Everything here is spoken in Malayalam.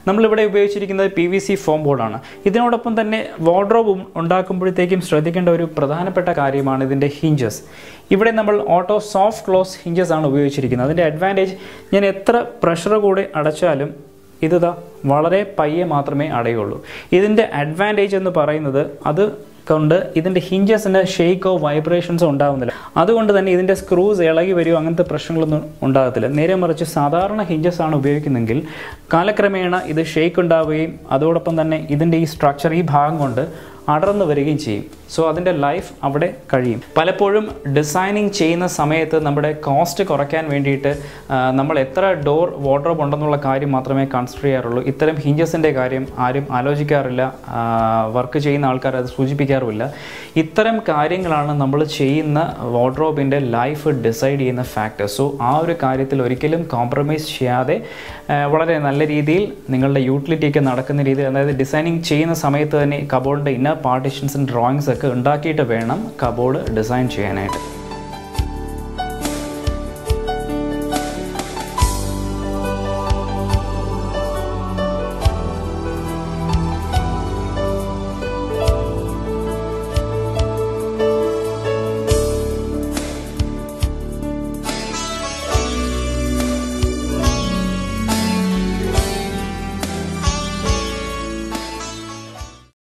നമ്മളിവിടെ ഉപയോഗിച്ചിരിക്കുന്നത് പി വി സി ഫോം ബോർഡാണ് ഇതിനോടൊപ്പം തന്നെ വാർഡ്രോബ് ഉണ്ടാക്കുമ്പോഴത്തേക്കും ശ്രദ്ധിക്കേണ്ട ഒരു പ്രധാനപ്പെട്ട കാര്യമാണ് ഇതിൻ്റെ ഹിഞ്ചസ് ഇവിടെ നമ്മൾ ഓട്ടോ സോഫ്റ്റ് ക്ലോസ് ഹിഞ്ചസ് ആണ് ഉപയോഗിച്ചിരിക്കുന്നത് അതിൻ്റെ അഡ്വാൻറ്റേജ് ഞാൻ എത്ര പ്രഷർ കൂടെ അടച്ചാലും ഇത് ദാ വളരെ പയ്യെ മാത്രമേ അടയുള്ളൂ ഇതിൻ്റെ അഡ്വാൻറ്റേജ് എന്ന് പറയുന്നത് അത് കൊണ്ട് ഇതിൻ്റെ ഹിഞ്ചസിന് ഷെയ്ക്കോ വൈബ്രേഷൻസോ ഉണ്ടാകുന്നില്ല അതുകൊണ്ട് തന്നെ ഇതിൻ്റെ സ്ക്രൂസ് ഇളകി വരുമോ അങ്ങനത്തെ പ്രശ്നങ്ങളൊന്നും ഉണ്ടാകത്തില്ല നേരെ മറിച്ച് സാധാരണ ഹിഞ്ചസ് ആണ് ഉപയോഗിക്കുന്നെങ്കിൽ കാലക്രമേണ ഇത് ഷെയ്ക്ക് ഉണ്ടാവുകയും അതോടൊപ്പം തന്നെ ഇതിൻ്റെ ഈ സ്ട്രക്ചർ ഈ ഭാഗം കൊണ്ട് അടർന്നു വരികയും ചെയ്യും സോ അതിൻ്റെ ലൈഫ് അവിടെ കഴിയും പലപ്പോഴും ഡിസൈനിങ് ചെയ്യുന്ന സമയത്ത് നമ്മുടെ കോസ്റ്റ് കുറയ്ക്കാൻ വേണ്ടിയിട്ട് ആ, നമ്മൾ എത്ര ഡോർ വാർഡ്രോബ് ഉണ്ടെന്നുള്ള കാര്യം മാത്രമേ കൺസിഡർ ചെയ്യാറുള്ളൂ ഇത്തരം ഹിഞ്ചസിൻ്റെ കാര്യം ആരും ആലോചിക്കാറില്ല വർക്ക് ചെയ്യുന്ന ആൾക്കാർ അത് സൂചിപ്പിക്കാറുമില്ല ഇത്തരം കാര്യങ്ങളാണ് നമ്മൾ ചെയ്യുന്ന വാർഡ്രോബിൻ്റെ ലൈഫ് ഡിസൈഡ് ചെയ്യുന്ന ഫാക്ടർ സോ ആ ഒരു കാര്യത്തിൽ ഒരിക്കലും കോംപ്രമൈസ് ചെയ്യാതെ ആ, വളരെ നല്ല രീതിയിൽ നിങ്ങളുടെ യൂട്ടിലിറ്റിയൊക്കെ നടക്കുന്ന രീതിയിൽ അതായത് ഡിസൈനിങ് ചെയ്യുന്ന സമയത്ത് തന്നെ കബോർഡിൻ്റെ ഇന്നർ പാർട്ടീഷൻസും ഡ്രോയിങ്സ് ഒക്കെ ഉണ്ടാക്കിയിട്ട് വേണം കബോർഡ് ഡിസൈൻ ചെയ്യാനായിട്ട്